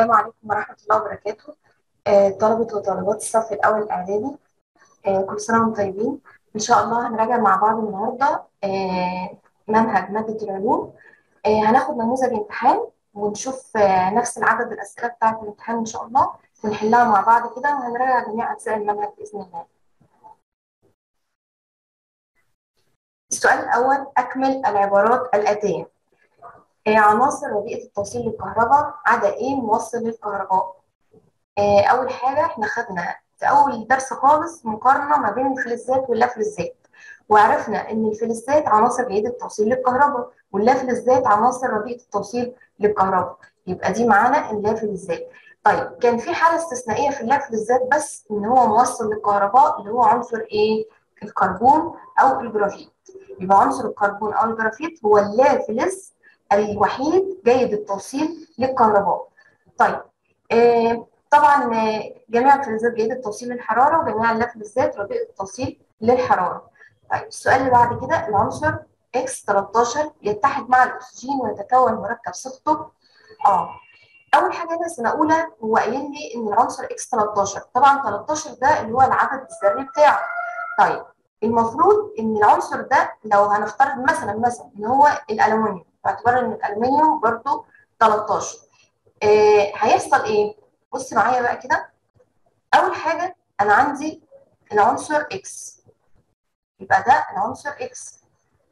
السلام عليكم ورحمة الله وبركاته آه، طلبة وطالبات الصف الأول الإعدادي آه، كل سنة وانتم طيبين إن شاء الله هنراجع مع بعض النهاردة آه، منهج مادة العلوم آه، هناخد نموذج امتحان ونشوف آه، نفس العدد الأسئلة بتاعة الامتحان إن شاء الله ونحلها مع بعض كده وهنراجع جميع أجزاء المنهج بإذن الله السؤال الأول أكمل العبارات الآتية آه، عناصر رديئة التوصيل للكهرباء عدا إيه موصل للكهرباء آه، أول حاجة إحنا خدنا في أول درس خالص مقارنة ما بين الفلزات واللافلزات وعرفنا إن الفلزات عناصر جيدة التوصيل للكهرباء واللافلزات عناصر رديئة التوصيل للكهرباء يبقى دي معانا اللافلزات طيب كان في حالة استثنائية في اللافلزات بس إن هو موصل للكهرباء اللي هو عنصر إيه؟ الكربون أو الجرافيت يبقى عنصر الكربون أو الجرافيت هو اللافلز الوحيد جيد التوصيل للكهرباء طيب آه طبعا آه، جميع الفلزات جيدة التوصيل للحرارة وجميع اللافلزات رديئة التوصيل للحرارة طيب السؤال اللي بعد كده العنصر X13 يتحد مع الأكسجين ويتكون مركب صفته اه أول حاجة هنا سنة أولى هو قايل لي إن العنصر X13 طبعا 13 ده اللي هو العدد الذري بتاعه طيب المفروض إن العنصر ده لو هنفترض مثلا مثلا إن هو الألمنيوم باعتبار إن الألمنيوم برضه 13 آه هيحصل إيه؟ بص معايا بقى كده اول حاجه انا عندي العنصر اكس يبقى ده العنصر اكس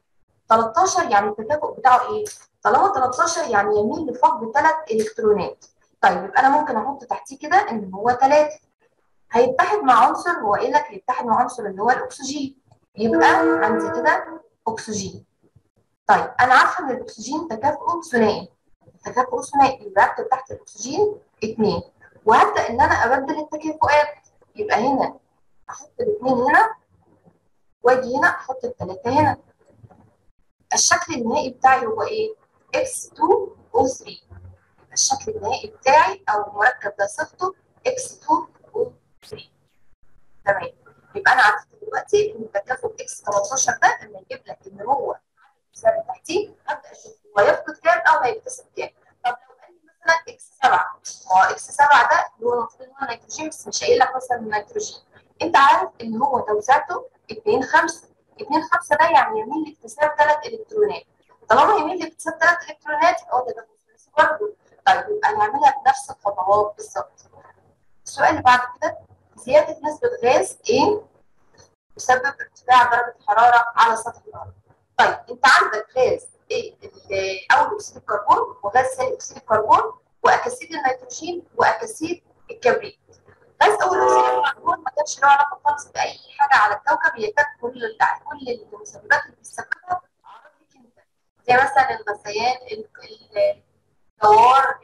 13 يعني التكافؤ بتاعه ايه طالما 13 يعني يميل لفقد ثلاث الكترونات طيب يبقى انا ممكن احط تحتيه كده ان هو 3 هيتحد مع عنصر هو قايل لك هيتحد مع عنصر اللي هو الاكسجين يبقى عندي كده اكسجين طيب انا عارفه ان الاكسجين تكافؤه ثنائي تكافؤه ثنائي يبقى اكتب تحت الاكسجين 2 وهبدا ان انا ابدل التكافؤات يبقى هنا احط الاثنين هنا واجي هنا احط الثلاثه هنا الشكل النهائي بتاعي هو ايه؟ X2O3 الشكل النهائي بتاعي او المركب ده صفته X2O3 تمام يبقى انا عرفت دلوقتي ان التكافؤ X13 ده لما يجيب لك ان هو سعر تحتيه ابدا اشوف هو يفقد كام او هيكتسب كام طب لو قال لي مثلا اكس 7 هو اكس 7 ده اللي هو المفروض ان هو نيتروجين بس مش قايل لك مثلا نيتروجين انت عارف ان هو توزيعته 2 5 2 5 ده يعني يميل لاكتساب ثلاث الكترونات طالما يميل لاكتساب ثلاث الكترونات يبقى هو ده ثلاثي برضه طيب يبقى نعملها بنفس الخطوات بالظبط السؤال اللي بعد كده زياده نسبه غاز ايه تسبب ارتفاع درجه الحراره على سطح الارض طيب انت عندك غاز ايه اول اكسيد الكربون وغاز ثاني اكسيد الكربون واكاسيد النيتروجين واكاسيد الكبريت غاز اول اكسيد الكربون ما كانش له علاقه خالص باي حاجه على الكوكب هي كانت كل كل المسببات اللي بتسببها اعراض ليك انت زي مثلا الغثيان الدوار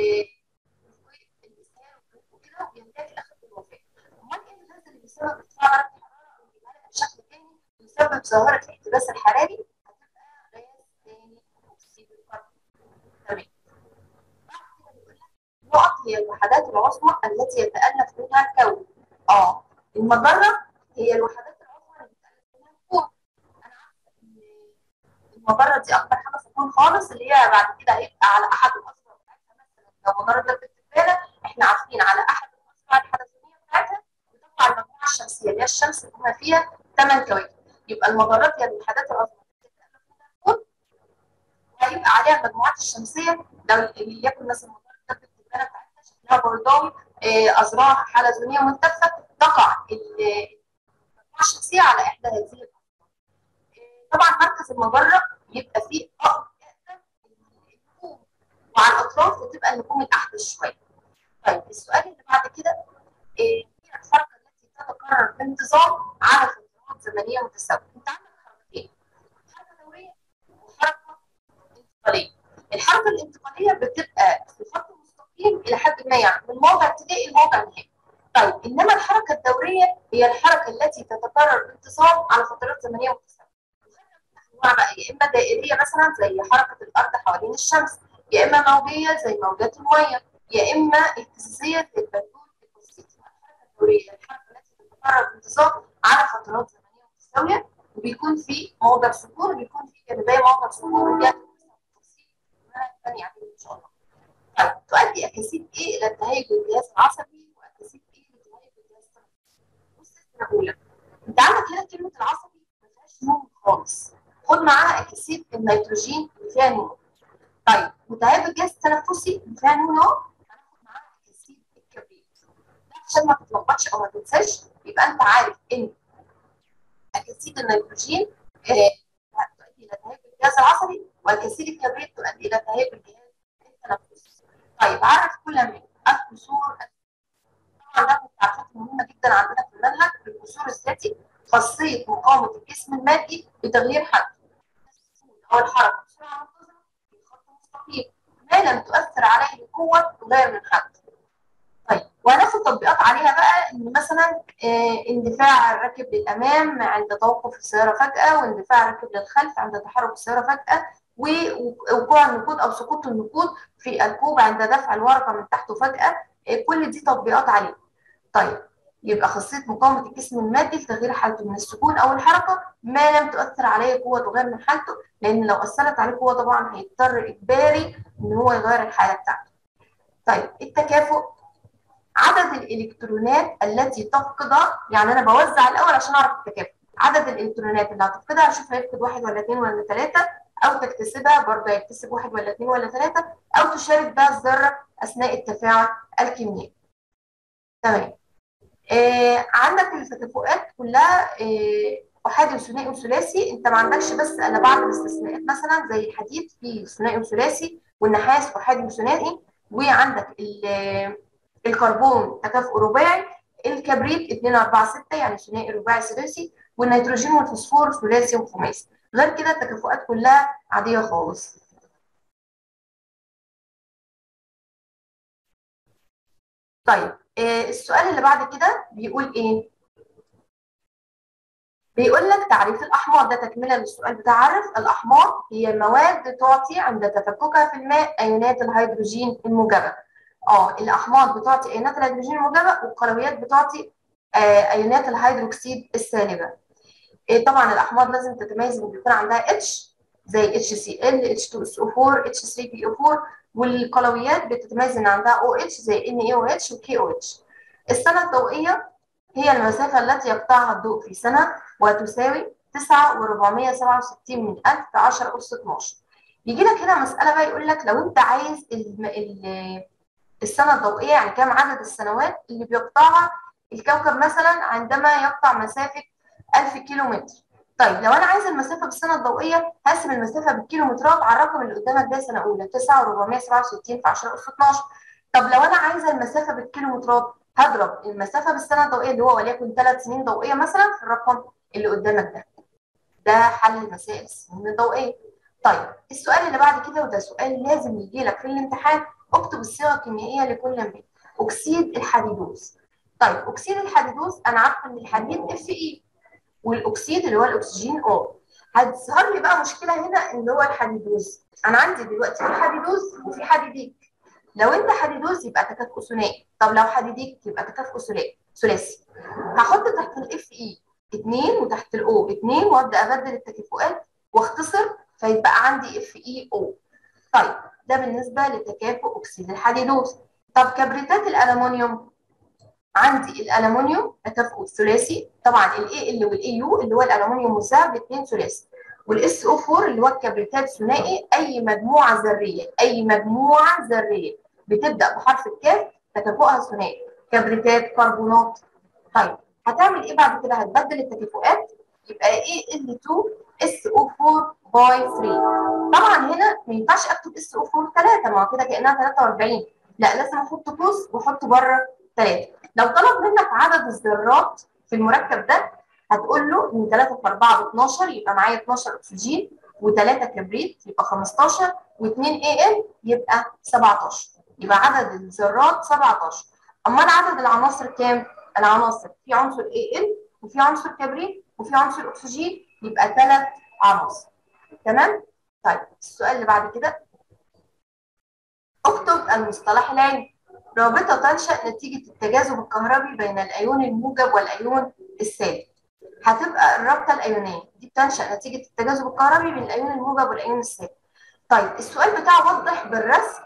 الاسهال وكده وينتهي في الاخر بالوفاه امال ايه الغاز اللي بيسبب ارتفاع درجه الحراره او بيبقى بشكل تاني يسبب ظاهره الاحتباس الحراري نقط هي الوحدات العظمى التي يتألف منها الكون. اه المجرة هي الوحدات العظمى اللي بيتألف منها الكون. أنا عارفة إن المجرة دي أكبر حاجة في الكون خالص اللي هي بعد كده هيبقى على أحد الأسرع بتاعتها مثلا لو مجرة جت الزبالة إحنا عارفين على أحد الأسرع الحلزونية بتاعتها بتطلع المجموعة الشمسية اللي هي الشمس بما فيها ثمان كواكب. يبقى المجرات هي الوحدات العظمى التي يتألف منها الكون وهيبقى عليها المجموعات الشمسية لو يكن مثلا الزباله بتاعتها شكلها برداوي اذرعها حلزونيه ملتفه تقع المجموعه الشمسيه على احدى هذه الأرض. طبعا مركز المجره يبقى فيه اقرب النجوم وعلى الاطراف بتبقى النجوم الاحدث شويه. طيب السؤال اللي بعد كده هي الحركه التي تتكرر بانتظام على فترات زمنيه متساويه. انت عندك حركتين حركه دوريه وحركه انتقاليه. الحركه الانتقاليه بتبقى في خط مستقيم الى حد ما يعني من موضع ابتدائي لموضع نهائي. طيب انما الحركه الدوريه هي الحركه التي تتكرر بانتظام على فترات زمنيه متساويه. انواع بقى يا اما دائريه مثلا زي حركه الارض حوالين الشمس، يا اما موجيه زي موجات الميه، يا اما اهتزازيه زي البالون البسيط. الحركه الدوريه هي الحركه التي تتكرر بانتظام على فترات زمنيه متساويه وبيكون في موضع سكون وبيكون في جانبيه موضع سكون ودي هتبقى تفصيل الثانيه ان شاء الله. طيب تؤدي اكاسيد ايه الى التهيج الجهاز العصبي واكاسيد ايه لتهيج الجهاز التنفسي بص انا بقول لك انت عندك هنا كلمه العصبي ما فيهاش نون خالص خد معاها اكاسيد النيتروجين اللي فيها نون طيب وتهيج الجهاز التنفسي اللي فيها نون اهو هناخد معاها اكاسيد الكبريت عشان ما تتلخبطش او ما تنساش يبقى انت عارف ان اكاسيد النيتروجين تؤدي الى تهيج الجهاز العصبي واكاسيد الكبريت تؤدي الى تهيج الجهاز التنفسي. طيب عرف كل من الكسور طبعا ده من التعريفات المهمه جدا عندنا في المنهج الكسور الذاتي خاصيه مقاومه الجسم المادي بتغيير حالته او الحركه بسرعه منتظمه في خط مستقيم ما لم تؤثر عليه القوه تغير من حالته. طيب وهناخد تطبيقات عليها بقى ان مثلا آه اندفاع الراكب للامام عند توقف السياره فجاه واندفاع الراكب للخلف عند تحرك السياره فجاه ووقوع النقود او سقوط النقود في الكوب عند دفع الورقه من تحته فجاه آه كل دي تطبيقات عليه. طيب يبقى خاصيه مقاومه الجسم المادي لتغيير حالته من السكون او الحركه ما لم تؤثر عليه قوه تغير من حالته لان لو اثرت عليه قوه طبعا هيضطر اجباري ان هو يغير الحاله بتاعته. طيب التكافؤ عدد الالكترونات التي تفقدها يعني انا بوزع الاول عشان اعرف التكافؤ عدد الالكترونات اللي هتفقدها اشوف هيفقد واحد ولا اثنين ولا ثلاثه او تكتسبها برضه هيكتسب واحد ولا اثنين ولا ثلاثه او تشارك بها الذره اثناء التفاعل الكيميائي. تمام. آه عندك التكافؤات كلها آه احادي وثنائي وثلاثي انت ما عندكش بس الا بعض الاستثناءات مثلا زي الحديد في ثنائي وثلاثي والنحاس احادي وثنائي وعندك الكربون تكافؤ رباعي الكبريت 2 4 6 يعني ثنائي رباعي ثلاثي والنيتروجين والفوسفور ثلاثي وخماسي غير كده التكافؤات كلها عاديه خالص طيب آه السؤال اللي بعد كده بيقول ايه بيقول لك تعريف الاحماض ده تكمله للسؤال بتاع عرف الاحماض هي مواد تعطي عند تفككها في الماء ايونات الهيدروجين الموجبه اه الاحماض بتعطي ايونات الهيدروجين الموجبه والقلويات بتعطي آه ايونات الهيدروكسيد السالبه إيه طبعا الاحماض لازم تتميز ان بيكون عندها اتش زي اتش سي ال اتش 2 اس او 4 اتش 3 بي او 4 والقلويات بتتميز ان عندها او اتش زي ان اي او اتش وكي او اتش السنه الضوئيه هي المسافه التي يقطعها الضوء في سنه وتساوي 9,467 من 1000 في 10 اس 12 يجي لك هنا مساله بقى يقول لك لو انت عايز ال ال السنه الضوئيه يعني كام عدد السنوات اللي بيقطعها الكوكب مثلا عندما يقطع مسافه 1000 كيلو متر طيب لو انا عايزه المسافه بالسنه الضوئيه هقسم المسافه بالكيلومترات على الرقم اللي قدامك ده سنه اولى 9,467 في 10 اس 12 طب لو انا عايزه المسافه بالكيلومترات هضرب المسافه بالسنه الضوئيه اللي هو وليكن 3 سنين ضوئيه مثلا في الرقم اللي قدامك ده ده حل مسائل السنين الضوئيه طيب السؤال اللي بعد كده وده سؤال لازم يجي لك في الامتحان اكتب الصيغه الكيميائيه لكل من اكسيد الحديدوز طيب اكسيد الحديدوز انا عارفه ان الحديد اف اي والاكسيد اللي هو الاكسجين او هتظهر لي بقى مشكله هنا اللي هو الحديدوز انا عندي دلوقتي في حديدوز وفي حديديك لو انت حديدوز يبقى تكافؤ ثنائي طب لو حديديك يبقى تكافؤ ثلاثي هحط تحت الاف اي 2 وتحت الاو 2 وابدا ابدل التكافؤات واختصر فيبقى عندي اف اي او طيب ده بالنسبه لتكافؤ اكسيد الحديدوز طب كبريتات الالومنيوم عندي الالومنيوم تكافؤ ثلاثي طبعا الاي ال والاي يو اللي هو الالومنيوم مذاب الاثنين ثلاثي والاس او 4 اللي هو الكبريتات ثنائي اي مجموعه ذريه اي مجموعه ذريه بتبدا بحرف الكاف تكافؤها ثنائي كبريتات كربونات طيب هتعمل ايه بعد كده هتبدل التكافؤات يبقى ايه ال 2 اس او 4 باي 3 طبعا هنا ما ينفعش اكتب اس او 4 3 ما هو كده كانها 43 لا لازم احط قوس واحط بره 3 لو طلب منك عدد الذرات في المركب ده هتقول له ان 3 في 4 ب 12 يبقى معايا 12 اكسجين و3 كبريت يبقى 15 و2 اي ال يبقى 17 يبقى عدد الذرات 17 امال عدد العناصر كام؟ العناصر في عنصر اي ال وفي عنصر كبريت وفي عنصر اكسجين يبقى ثلاث عناصر تمام؟ طيب السؤال اللي بعد كده اكتب المصطلح العلمي رابطه تنشا نتيجه التجاذب الكهربي بين الايون الموجب والايون السالب هتبقى الرابطه الايونيه دي بتنشا نتيجه التجاذب الكهربي بين الايون الموجب والايون السالب طيب السؤال بتاعه وضح بالرسم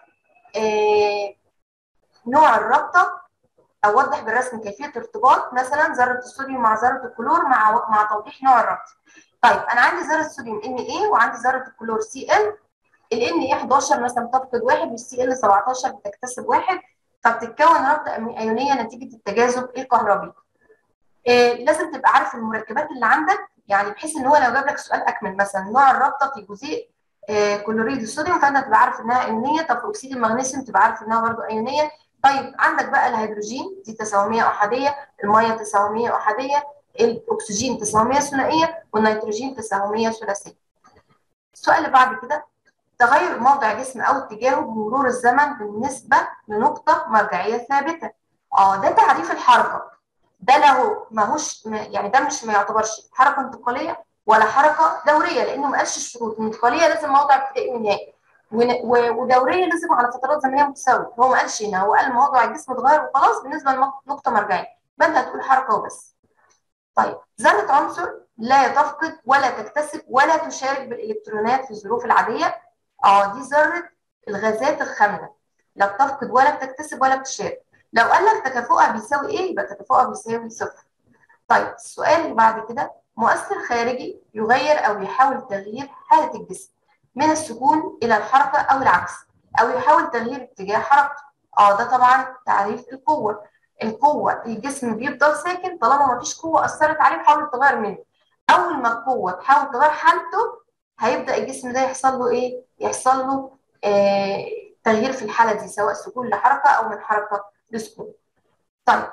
آه نوع الرابطه اوضح بالرسم كيفيه ارتباط مثلا ذره الصوديوم مع ذره الكلور مع مع توضيح نوع الربط طيب انا عندي ذره الصوديوم ان اي وعندي ذره الكلور سي ال ال ان اي 11 مثلا بتفقد واحد والسي ال 17 بتكتسب واحد فبتتكون رابطه ايونيه نتيجه التجاذب الكهربي إيه لازم تبقى عارف المركبات اللي عندك يعني بحيث ان هو لو جاب لك سؤال اكمل مثلا نوع الرابطه في جزيء إيه كلوريد الصوديوم فانت تبقى عارف انها ايونيه طب في اكسيد المغنيسيوم تبقى عارف انها برضه ايونيه طيب عندك بقى الهيدروجين دي تساهميه احاديه الميه تساهميه احاديه الاكسجين تساهميه ثنائيه والنيتروجين تساهميه ثلاثيه السؤال اللي بعد كده تغير موضع جسم او اتجاهه بمرور الزمن بالنسبه لنقطه مرجعيه ثابته اه ده تعريف الحركه ده له ماهوش يعني ده مش ما يعتبرش حركه انتقاليه ولا حركه دوريه لانه ما قالش الشروط الانتقاليه لازم موضع ابتدائي ونهائي ودوريه لازم على فترات زمنيه متساويه هو ما قالش هنا هو قال موضع الجسم اتغير وخلاص بالنسبه لنقطه مرجعيه فانت هتقول حركه وبس طيب ذره عنصر لا تفقد ولا تكتسب ولا تشارك بالالكترونات في الظروف العاديه اه دي ذره الغازات الخامله لا بتفقد ولا بتكتسب ولا بتشارك لو قال لك تكافؤها بيساوي ايه يبقى تكافؤها بيساوي صفر طيب السؤال اللي بعد كده مؤثر خارجي يغير او يحاول تغيير حاله الجسم من السكون الى الحركه او العكس او يحاول تغيير اتجاه حركته اه ده طبعا تعريف القوه القوه الجسم بيفضل ساكن طالما ما فيش قوه اثرت عليه وحاولت تغير منه اول ما القوه تحاول تغير حالته هيبدا الجسم ده يحصل له ايه يحصل له آه تغيير في الحاله دي سواء سكون لحركه او من حركه لسكون طيب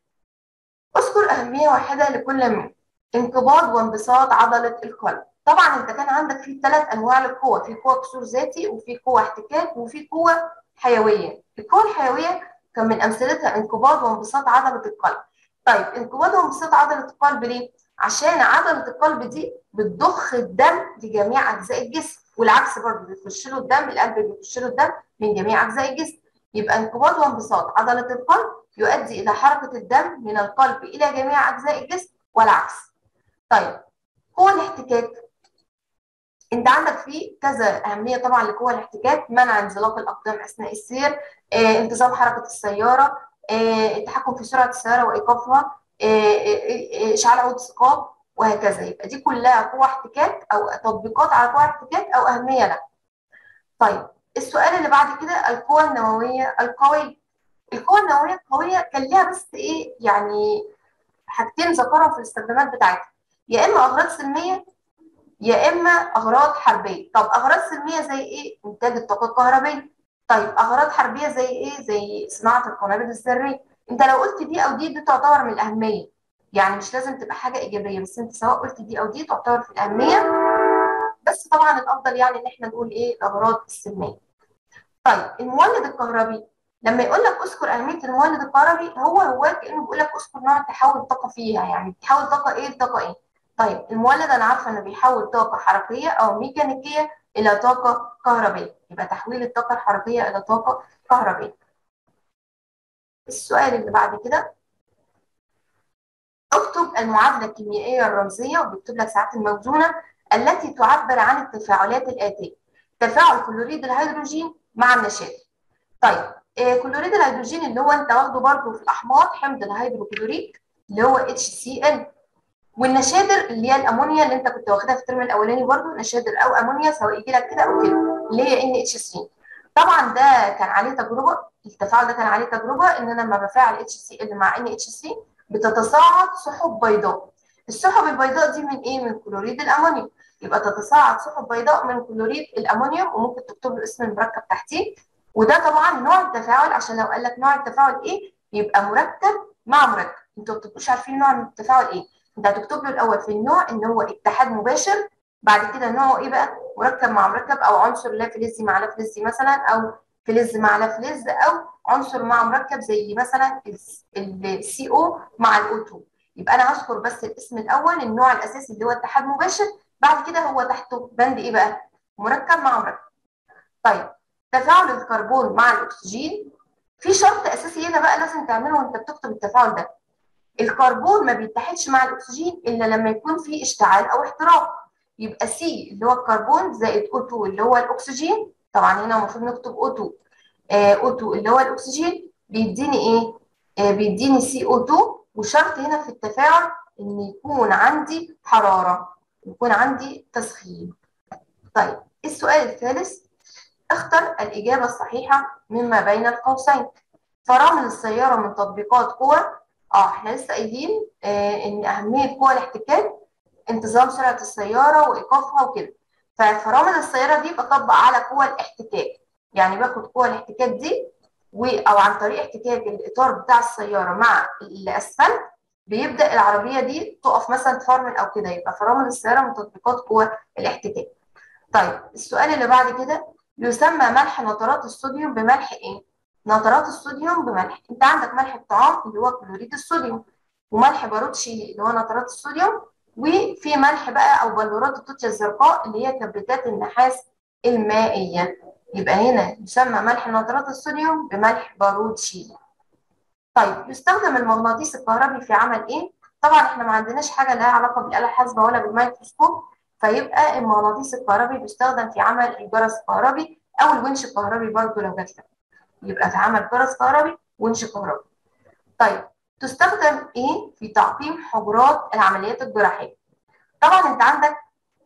اذكر اهميه واحده لكل منهم انقباض وانبساط عضله القلب طبعا انت كان عندك في ثلاث انواع للقوه في قوه كسور ذاتي وفي قوه احتكاك وفي قوه حيويه القوه الحيويه كان من امثلتها انقباض وانبساط عضله القلب طيب انقباض وانبساط عضله القلب ليه عشان عضله القلب دي بتضخ الدم لجميع اجزاء الجسم والعكس برضه بيخش له الدم القلب بيخش له الدم من جميع اجزاء الجسم يبقى انقباض وانبساط عضله القلب يؤدي الى حركه الدم من القلب الى جميع اجزاء الجسم والعكس طيب قوه الاحتكاك انت عندك فيه كذا اهميه طبعا لقوى الاحتكاك منع انزلاق الاقدام اثناء السير آه، انتظام حركه السياره آه، التحكم في سرعه السياره وايقافها آه، اشعال عود ثقاب وهكذا يبقى دي كلها قوى احتكاك او تطبيقات على قوى احتكاك او اهميه لها طيب السؤال اللي بعد كده القوى النوويه القويه القوى النوويه القويه كان ليها بس ايه يعني حاجتين ذكرهم في الاستخدامات بتاعتها يا اما اغراض سلميه يا اما اغراض حربيه طب اغراض سلميه زي ايه انتاج الطاقه الكهربائيه طيب اغراض حربيه زي ايه زي صناعه القنابل الذريه انت لو قلت دي او دي دي تعتبر من الاهميه يعني مش لازم تبقى حاجه ايجابيه بس انت سواء قلت دي او دي تعتبر في الاهميه بس طبعا الافضل يعني ان احنا نقول ايه الاغراض السلميه طيب المولد الكهربي لما يقول لك اذكر اهميه المولد الكهربي هو هو كانه بيقول لك اذكر نوع تحول الطاقه فيها يعني بتحول طاقه ايه لطاقه ايه طيب المولد انا عارفه انه بيحول طاقه حركيه او ميكانيكيه الى طاقه كهربائيه يبقى تحويل الطاقه الحركيه الى طاقه كهربائيه السؤال اللي بعد كده اكتب المعادله الكيميائيه الرمزيه وبيكتب لك ساعات الموزونه التي تعبر عن التفاعلات الاتيه تفاعل كلوريد الهيدروجين مع النشادر طيب آه كلوريد الهيدروجين اللي هو انت واخده برضه في الاحماض حمض الهيدروكلوريك اللي هو HCl والنشادر اللي هي الامونيا اللي انت كنت واخدها في الترم الاولاني برضه نشادر او امونيا سواء يجي لك كده او كده اللي هي ان اتش 3 طبعا ده كان عليه تجربه التفاعل ده كان عليه تجربه ان انا لما بفاعل اتش سي ال مع ان اتش 3 بتتصاعد سحب بيضاء السحب البيضاء دي من ايه من كلوريد الامونيوم يبقى تتصاعد سحب بيضاء من كلوريد الامونيوم وممكن تكتب له اسم المركب تحتيه وده طبعا نوع التفاعل عشان لو قال لك نوع التفاعل ايه يبقى مركب مع مركب انتوا ما بتبقوش عارفين نوع التفاعل ايه انت هتكتب له الاول في النوع ان هو اتحاد مباشر بعد كده نوعه ايه بقى مركب مع مركب او عنصر لا فلزي مع لا فلزي مثلا او فلز مع لا فلز او عنصر مع مركب زي مثلا السي او مع الاو 2 يبقى انا هذكر بس الاسم الاول النوع الاساسي اللي هو اتحاد مباشر بعد كده هو تحته بند ايه بقى مركب مع مركب طيب تفاعل الكربون مع الاكسجين في شرط اساسي هنا بقى لازم تعمله وانت بتكتب التفاعل ده الكربون ما بيتحدش مع الاكسجين الا لما يكون في اشتعال او احتراق يبقى سي اللي هو الكربون زائد O2 اللي هو الاكسجين طبعا هنا المفروض نكتب O2 O2 اللي هو الاكسجين بيديني ايه آه بيديني CO2 وشرط هنا في التفاعل ان يكون عندي حراره يكون عندي تسخين طيب السؤال الثالث اختر الإجابة الصحيحة مما بين القوسين فرامل السيارة من تطبيقات قوى اه احنا لسه قايلين آه ان أهمية قوى الاحتكاك انتظام سرعة السيارة وإيقافها وكده ففرامل السيارة دي بطبق على قوى الاحتكاك يعني باخد قوى الاحتكاك دي و أو عن طريق احتكاك الإطار بتاع السيارة مع الأسفلت بيبدأ العربية دي تقف مثلا تفرمل أو كده يبقى فرامل السيارة من تطبيقات قوى الاحتكاك طيب السؤال اللي بعد كده يسمى ملح نترات الصوديوم بملح ايه؟ نترات الصوديوم بملح انت عندك ملح الطعام اللي هو كلوريد الصوديوم وملح باروتشي اللي هو نترات الصوديوم وفي ملح بقى او بلورات التوتشا الزرقاء اللي هي كبريتات النحاس المائيه يبقى هنا يسمى ملح نترات الصوديوم بملح باروتشي طيب يستخدم المغناطيس الكهربي في عمل ايه؟ طبعا احنا ما عندناش حاجه لها علاقه بالاله الحاسبه ولا بالميكروسكوب فيبقى المغناطيس الكهربي بيستخدم في عمل الجرس الكهربي او الونش الكهربي برضو لو جات لك يبقى في عمل جرس كهربي ونش كهربي طيب تستخدم ايه في تعقيم حجرات العمليات الجراحيه طبعا انت عندك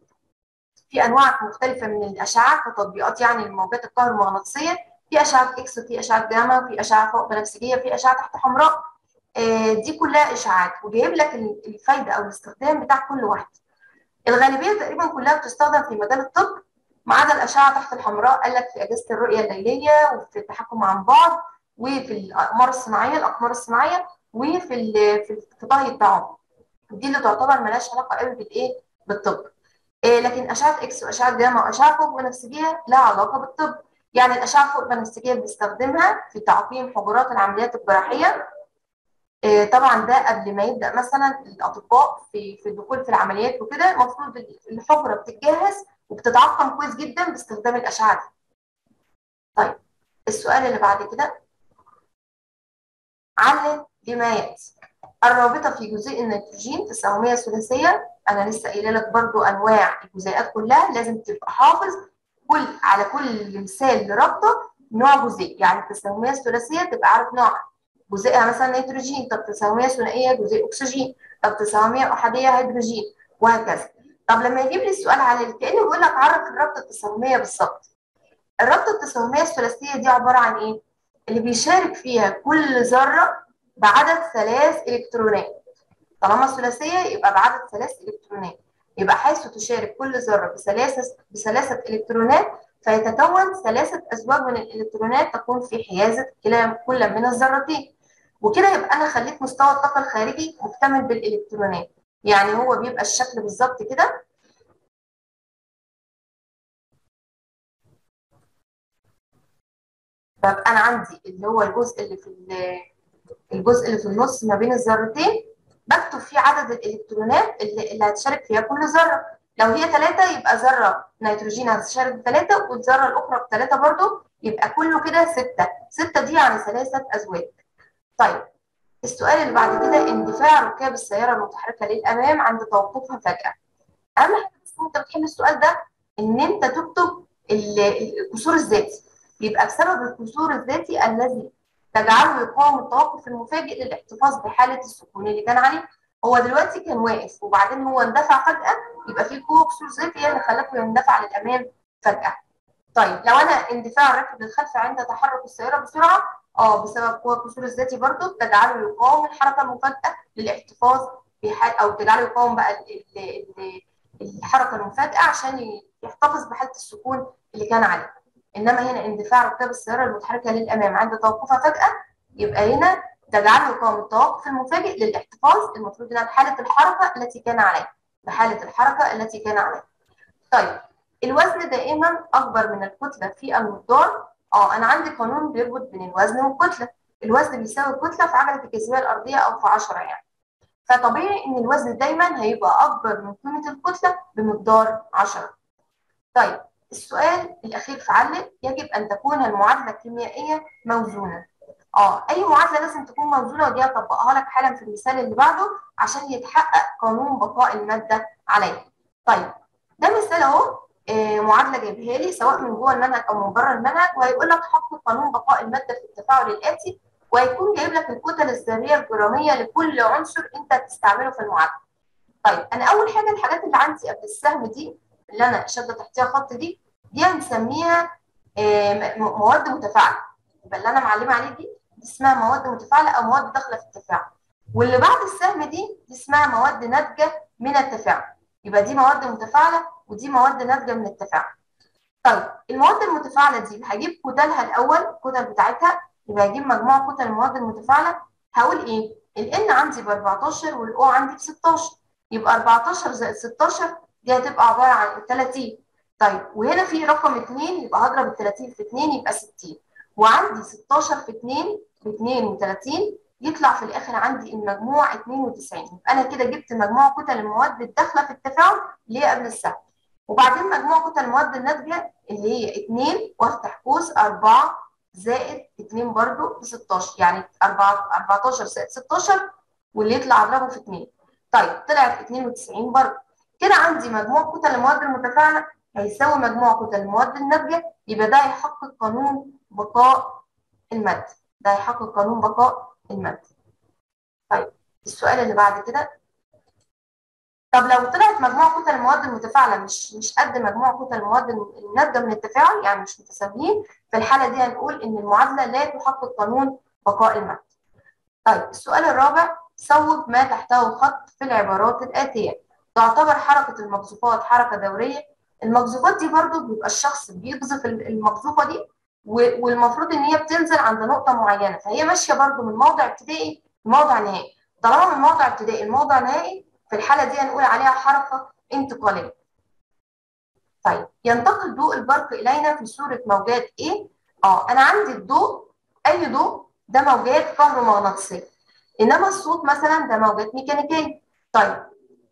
في انواع مختلفه من الاشعه كتطبيقات يعني الموجات الكهرومغناطيسيه في اشعه اكس وفي اشعه جاما في اشعه فوق بنفسجيه في اشعه تحت حمراء آه دي كلها اشعاعات وجايب لك الفايده او الاستخدام بتاع كل واحده الغالبيه تقريبا كلها بتستخدم في مجال الطب ما عدا الاشعه تحت الحمراء قال لك في اجهزه الرؤيه الليليه وفي التحكم عن بعد وفي الاقمار الصناعيه الاقمار الصناعيه وفي في في طهي الطعام دي اللي تعتبر ملهاش علاقه قوي بالايه بالطب إيه لكن اشعه اكس واشعه جاما واشعه فوق بنفسجيه لها علاقه بالطب يعني الاشعه فوق بنفسجيه بنستخدمها في تعقيم حجرات العمليات الجراحيه إيه طبعا ده قبل ما يبدا مثلا الاطباء في في الدخول في العمليات وكده المفروض الحجره بتتجهز وبتتعقم كويس جدا باستخدام الاشعه دي. طيب السؤال اللي بعد كده علل بما ياتي الرابطه في جزيء النيتروجين تساهميه ثلاثيه انا لسه قايله لك برضو انواع الجزيئات كلها لازم تبقى حافظ كل على كل مثال لرابطه نوع جزيء يعني التساهميه الثلاثيه تبقى عارف نوعها جزيئها مثلا نيتروجين طب تساهميه ثنائيه جزيء اكسجين طب تساهميه احاديه هيدروجين وهكذا طب لما يجيب لي السؤال على كانه بيقول لك عرف الرابطه التساهميه بالظبط الرابطه التساهميه الثلاثيه دي عباره عن ايه اللي بيشارك فيها كل ذره بعدد ثلاث الكترونات طالما ثلاثيه يبقى بعدد ثلاث الكترونات يبقى حيث تشارك كل ذره بثلاثه بثلاثه الكترونات فيتكون ثلاثه ازواج من الالكترونات تكون في حيازه كلا كل من الذرتين وكده يبقى انا خليت مستوى الطاقه الخارجي مكتمل بالالكترونات يعني هو بيبقى الشكل بالظبط كده ببقى انا عندي اللي هو الجزء اللي في الجزء اللي في النص ما بين الذرتين بكتب فيه عدد الالكترونات اللي, اللي هتشارك فيها كل ذره لو هي ثلاثه يبقى ذره نيتروجين هتشارك بثلاثه والذره الاخرى بثلاثه برضو يبقى كله كده سته سته دي يعني ثلاثه ازواج طيب السؤال اللي بعد كده اندفاع ركاب السياره المتحركه للامام عند توقفها فجاه اهم حاجه بس انت بتحل السؤال ده ان انت تكتب الكسور الذاتي يبقى بسبب الكسور الذاتي الذي تجعله يقاوم التوقف المفاجئ للاحتفاظ بحاله السكون اللي كان عليه هو دلوقتي كان واقف وبعدين هو اندفع فجاه يبقى في قوه كسور ذاتي هي اللي خلته يندفع للامام فجاه طيب لو انا اندفاع الراكب للخلف عند تحرك السياره بسرعه اه بسبب قوه الكسور الذاتي برضه تجعله يقاوم الحركه المفاجئه للاحتفاظ بحال او تجعله يقاوم بقى ال ال الحركه المفاجئه عشان يحتفظ بحاله السكون اللي كان عليه انما هنا اندفاع ركاب السياره المتحركه للامام عند توقفها فجاه يبقى هنا تجعله يقاوم التوقف المفاجئ للاحتفاظ المفروض انها بحاله الحركه التي كان عليها بحاله الحركه التي كان عليها طيب الوزن دائما اكبر من الكتله في المقدار اه انا عندي قانون بيربط بين الوزن والكتله الوزن بيساوي الكتله في عجله الجاذبيه الارضيه او في 10 يعني فطبيعي ان الوزن دايما هيبقى اكبر من قيمه الكتله بمقدار 10 طيب السؤال الاخير في علل يجب ان تكون المعادله الكيميائيه موزونه اه اي معادله لازم تكون موزونه ودي هطبقها لك حالا في المثال اللي بعده عشان يتحقق قانون بقاء الماده عليه طيب ده مثال اهو آه، معادله جايبها لي سواء من جوه المنهج او من بره المنهج وهيقول لك حق قانون بقاء الماده في التفاعل الاتي وهيكون جايب لك الكتل الذريه الجراميه لكل عنصر انت هتستعمله في المعادله. طيب انا اول حاجه الحاجات اللي عندي قبل السهم دي اللي انا شاده تحتها خط دي دي هنسميها آه، مواد متفاعله يبقى اللي انا معلمه عليه دي اسمها مواد متفاعله او مواد داخله في التفاعل واللي بعد السهم دي دي اسمها مواد ناتجه من التفاعل يبقى دي مواد متفاعله ودي مواد ناتجه من التفاعل طيب المواد المتفاعله دي هجيب كتلها الاول الكتل بتاعتها يبقى هجيب مجموع كتل المواد المتفاعله هقول ايه الان عندي ب 14 والاو عندي ب 16 يبقى 14 زائد 16 دي هتبقى عباره عن 30 طيب وهنا في رقم 2 يبقى هضرب ال 30 في 2 يبقى 60 وعندي 16 في 2 ب 32 يطلع في الاخر عندي المجموع 92 يبقى انا كده جبت مجموع كتل المواد الداخله في التفاعل اللي هي قبل السهم وبعدين مجموع كتل المواد الناتجه اللي هي 2 وافتح قوس 4 زائد 2 برضو ب 16 يعني 4 14 زائد 16 واللي يطلع اضربه في 2 طيب طلعت 92 برضو كده عندي مجموع كتل المواد المتفاعله هيساوي مجموع كتل المواد الناتجه يبقى ده هيحقق قانون بقاء المادة ده هيحقق قانون بقاء المادة طيب السؤال اللي بعد كده طب لو طلعت مجموع كتل المواد المتفاعلة مش مش قد مجموع كتل المواد الناتجة من التفاعل يعني مش متساويين في الحالة دي هنقول إن المعادلة لا تحقق قانون بقاء المادة. طيب السؤال الرابع صوب ما تحته خط في العبارات الآتية تعتبر حركة المقذوفات حركة دورية المقذوفات دي برضو بيبقى الشخص بيقذف المقذوفة دي والمفروض ان هي بتنزل عند نقطه معينه فهي ماشيه برده من موضع ابتدائي لموضع نهائي طالما من موضع ابتدائي لموضع نهائي في الحاله دي هنقول عليها حركه انتقاليه طيب ينتقل ضوء البرق الينا في صوره موجات ايه اه انا عندي الضوء اي ضوء ده موجات كهرومغناطيسيه انما الصوت مثلا ده موجات ميكانيكيه طيب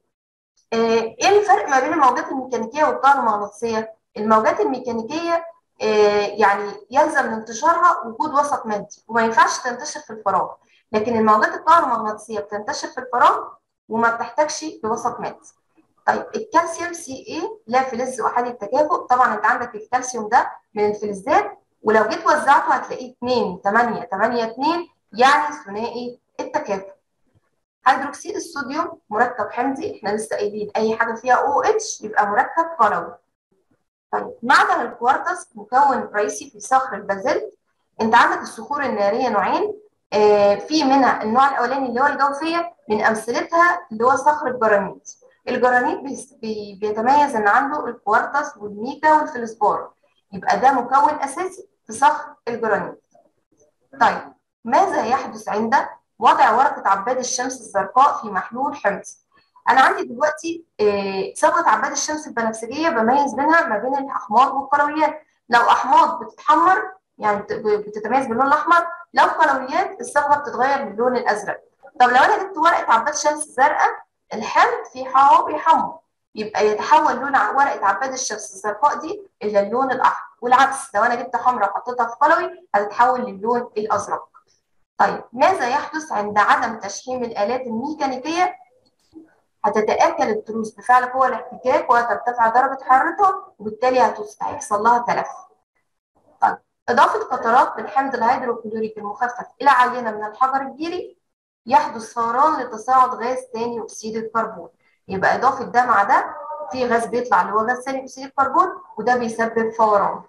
ايه الفرق ما بين الموجات الميكانيكيه والكهرومغناطيسيه الموجات الميكانيكيه يعني يلزم من انتشارها وجود وسط مادي وما ينفعش تنتشر في الفراغ لكن الموجات الكهرومغناطيسيه بتنتشر في الفراغ وما بتحتاجش لوسط مادي طيب الكالسيوم سي اي لا فلز احادي التكافؤ طبعا انت عندك الكالسيوم ده من الفلزات ولو جيت وزعته هتلاقيه 2 8 8 2 يعني ثنائي التكافؤ هيدروكسيد الصوديوم مركب حمضي احنا لسه قايلين اي حاجه فيها او اتش يبقى مركب قلوي طيب معدن الكوارتز مكون رئيسي في صخر البازلت انت عندك الصخور الناريه نوعين آه في منها النوع الاولاني اللي هو الجوفيه من امثلتها اللي هو صخر الجرانيت الجرانيت بي بيتميز ان عنده الكوارتز والميكا والفلسبار يبقى ده مكون اساسي في صخر الجرانيت طيب ماذا يحدث عند وضع ورقه عباد الشمس الزرقاء في محلول حمضي انا عندي دلوقتي صبغه عباد الشمس البنفسجيه بميز بينها ما بين الاحماض والقلويات لو احماض بتتحمر يعني بتتميز باللون الاحمر لو قلويات الصبغه بتتغير باللون الازرق طب لو انا جبت ورقه عباد شمس زرقاء الحمض في حاهو بيحمر يبقى يتحول لون ورقه عباد الشمس الزرقاء دي الى اللون الاحمر والعكس لو انا جبت حمراء وحطيتها في قلوي هتتحول للون الازرق طيب ماذا يحدث عند عدم تشحيم الالات الميكانيكيه هتتآكل التروس بفعل قوى الاحتكاك وهترتفع درجة حرارتها وبالتالي هيحصل لها تلف. طيب إضافة قطرات من حمض الهيدروكلوريك المخفف إلى عينة من الحجر الجيري يحدث فوران لتصاعد غاز ثاني أكسيد الكربون. يبقى إضافة ده مع ده في غاز بيطلع اللي هو غاز ثاني أكسيد الكربون وده بيسبب فوران.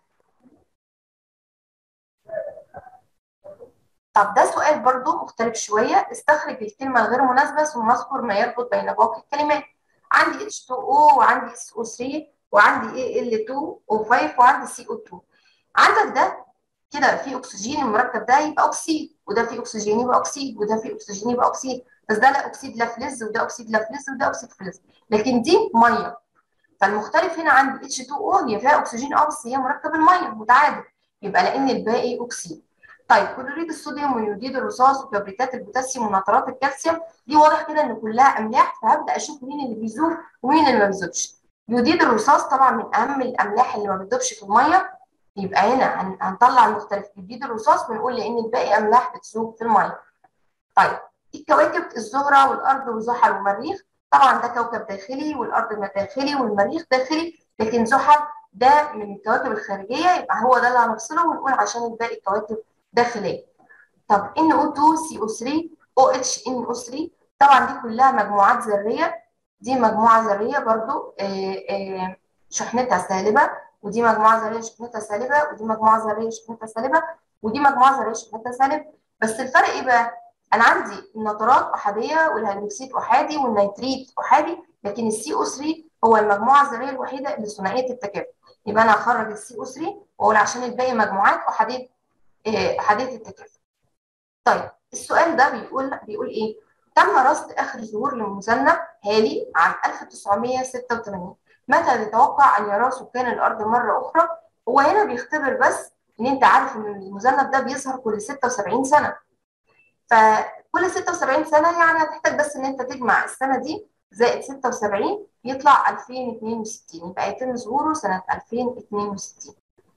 طب ده سؤال برضو مختلف شوية استخرج الكلمة الغير مناسبة ثم اذكر ما يربط بين باقي الكلمات عندي H2O وعندي SO3 وعندي Al2O5 وعندي CO2 عندك ده كده في اكسجين المركب ده يبقى اكسيد وده في اكسجين يبقى اكسيد وده في اكسجين يبقى اكسيد بس ده لا اكسيد لا فلز وده اكسيد لا فلز وده اكسيد فلز لكن دي ميه فالمختلف هنا عندي H2O هي فيها اكسجين اه بس هي مركب الميه متعادل يبقى لان الباقي اكسيد طيب كلوريد الصوديوم ويوديد الرصاص وكبريتات البوتاسيوم ونترات الكالسيوم دي واضح كده ان كلها املاح فهبدا اشوف مين اللي بيذوب ومين اللي ما بيذوبش يوديد الرصاص طبعا من اهم الاملاح اللي ما بتذوبش في الميه يبقى هنا هنطلع المختلف يوديد الرصاص ونقول لان الباقي املاح بتذوب في الميه طيب الكواكب الزهره والارض وزحل ومريخ طبعا ده كوكب داخلي والارض داخلي والمريخ داخلي لكن زحل ده من الكواكب الخارجيه يبقى هو ده اللي هنفصله ونقول عشان الباقي كواكب داخليه طب NO2 CO3 OH NO3 طبعا دي كلها مجموعات ذريه دي مجموعه ذريه برضو آه، آه، شحنتها سالبه ودي مجموعه ذريه شحنتها سالبه ودي مجموعه ذريه شحنتها سالبه ودي مجموعه ذريه شحنتها سالب بس الفرق ايه بقى؟ انا عندي النترات احاديه والهيدروكسيد احادي والنيتريت احادي لكن السي او 3 هو المجموعه الذريه الوحيده اللي ثنائيه التكافؤ يبقى انا هخرج السي او 3 واقول عشان الباقي مجموعات احاديه آه، احاديه التكافؤ. طيب السؤال ده بيقول بيقول ايه؟ تم رصد اخر ظهور للمثنى هالي عام 1986 متى تتوقع ان يراه سكان الارض مره اخرى؟ هو هنا بيختبر بس ان انت عارف ان المذنب ده بيظهر كل 76 سنه فكل 76 سنه يعني هتحتاج بس ان انت تجمع السنه دي زائد 76 يطلع 2062 يبقى يتم ظهوره سنه 2062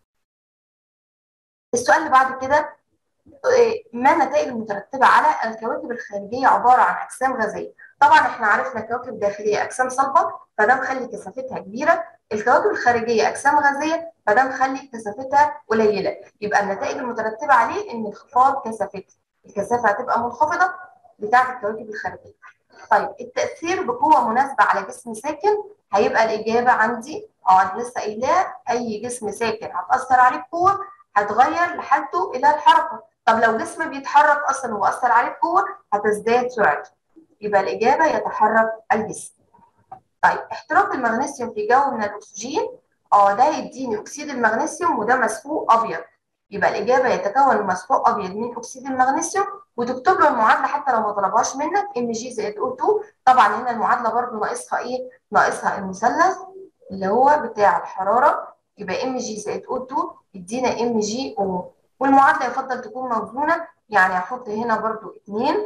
السؤال اللي بعد كده ما النتائج المترتبه على الكواكب الخارجيه عباره عن اجسام غازيه طبعا احنا عرفنا كواكب داخليه اجسام صلبه فده مخلي كثافتها كبيره الكواكب الخارجيه اجسام غازيه فده مخلي كثافتها قليله يبقى النتائج المترتبه عليه ان انخفاض كثافتها الكثافه هتبقى منخفضه بتاعه الكواكب الخارجيه طيب التاثير بقوه مناسبه على جسم ساكن هيبقى الاجابه عندي اه انا لسه قايلاه اي جسم ساكن هتاثر عليه بقوه هتغير لحالته الى الحركه طب لو جسم بيتحرك اصلا واثر عليه بقوه هتزداد سرعته يبقى الاجابه يتحرك الجسم طيب احتراق المغنيسيوم في جو من الاكسجين اه ده يديني اكسيد المغنيسيوم وده مسحوق ابيض يبقى الاجابه يتكون مسحوق ابيض من اكسيد المغنيسيوم وتكتب له المعادله حتى لو ما طلبهاش منك ام جي زائد او 2 طبعا هنا المعادله برده ناقصها ايه؟ ناقصها المثلث اللي هو بتاع الحراره يبقى ام جي زائد او 2 يدينا ام جي او والمعادله يفضل تكون موزونه يعني هحط هنا برده 2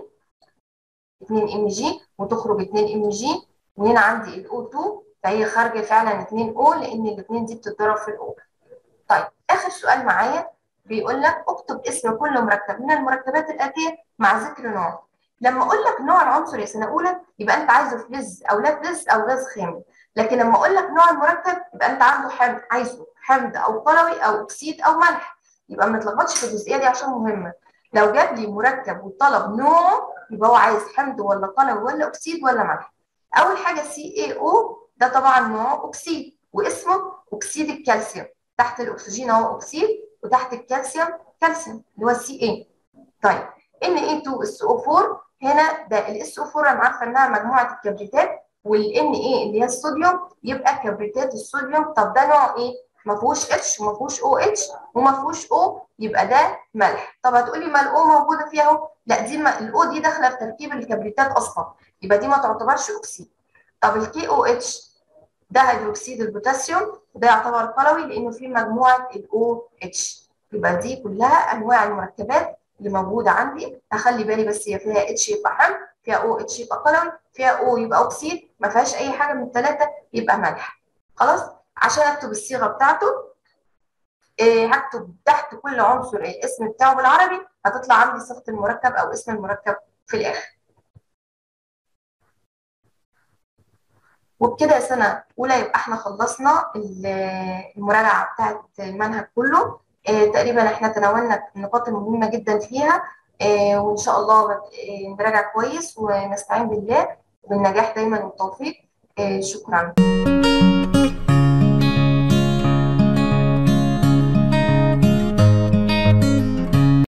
2 ام جي وتخرج 2 ام جي وهنا عندي الاو 2 فهي خارجه فعلا 2 او لان الاثنين دي بتتضرب في الاو طيب اخر سؤال معايا بيقول لك اكتب اسم كل مركب من المركبات الاتيه مع ذكر نوع لما اقول لك نوع العنصر يا سنه اولى يبقى انت عايزه فلز او لا فلز او غاز خامل لكن لما اقول لك نوع المركب يبقى انت عنده حمض عايزه حمض او قلوي او اكسيد او ملح يبقى ما تلخبطش في الجزئيه دي عشان مهمه لو جاب لي مركب وطلب نوع يبقى هو عايز حمض ولا قلوي ولا اكسيد ولا ملح اول حاجه سي اي او ده طبعا نوع اكسيد واسمه اكسيد الكالسيوم تحت الاكسجين اهو اكسيد وتحت الكالسيوم كالسيوم اللي هو السي اي طيب ان اي 2 اس او 4 هنا ده الاس او 4 انا عارفه انها مجموعه الكبريتات والان اي اللي هي الصوديوم يبقى كبريتات الصوديوم طب ده نوع ايه؟ ما فيهوش اتش وما فيهوش او اتش وما فيهوش او يبقى ده ملح طب هتقولي ما الاو موجوده فيها اهو لا دي ما الاو دي داخله في تركيب الكبريتات اصلا يبقى دي ما تعتبرش اكسيد طب الكي او اتش ده هيدروكسيد البوتاسيوم وده يعتبر قلوي لانه فيه مجموعه الاو اتش يبقى دي كلها انواع المركبات اللي موجوده عندي هخلي بالي بس هي فيها اتش يبقى حمض فيها او اتش يبقى قلوي فيها او يبقى اكسيد ما فيهاش اي حاجه من الثلاثه يبقى ملح خلاص عشان اكتب الصيغه بتاعته إيه هكتب تحت كل عنصر الاسم بتاعه بالعربي هتطلع عندي صيغه المركب او اسم المركب في الاخر وبكده يا سنه اولى يبقى احنا خلصنا المراجعه بتاعت المنهج كله إيه تقريبا احنا تناولنا النقاط المهمه جدا فيها إيه وان شاء الله نراجع كويس ونستعين بالله بالنجاح دايما والتوفيق شكرا